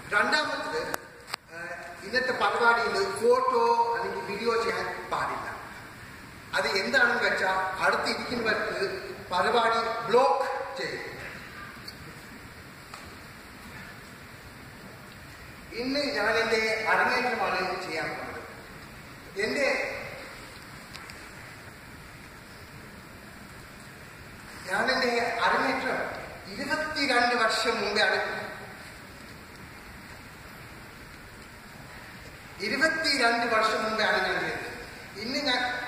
രണ്ടാമത്തത് ആ, ഇന്നത്തെ പരിപാടിയിൽ ഫോട്ടോ അല്ലെങ്കിൽ വീഡിയോ ചെയ്യാൻ പാടില്ല അത് എന്താണെന്ന് വെച്ചാൽ അടുത്തിരിക്കുന്നവർക്ക് പരിപാടി ബ്ലോക്ക് ചെയ്യും ഇന്ന് ഞാൻ എൻ്റെ അരങ്ങേറ്റമാണ് ചെയ്യാൻ പോകുന്നത് എൻ്റെ ഞാൻ എൻ്റെ അരങ്ങേറ്റം ഇരുപത്തിരണ്ട് വർഷം മുമ്പാണ് ഇരുപത്തിരണ്ട് വർഷം മുമ്പാണ് ഞാൻ ചെയ്തത് ഇന്ന് ഞാൻ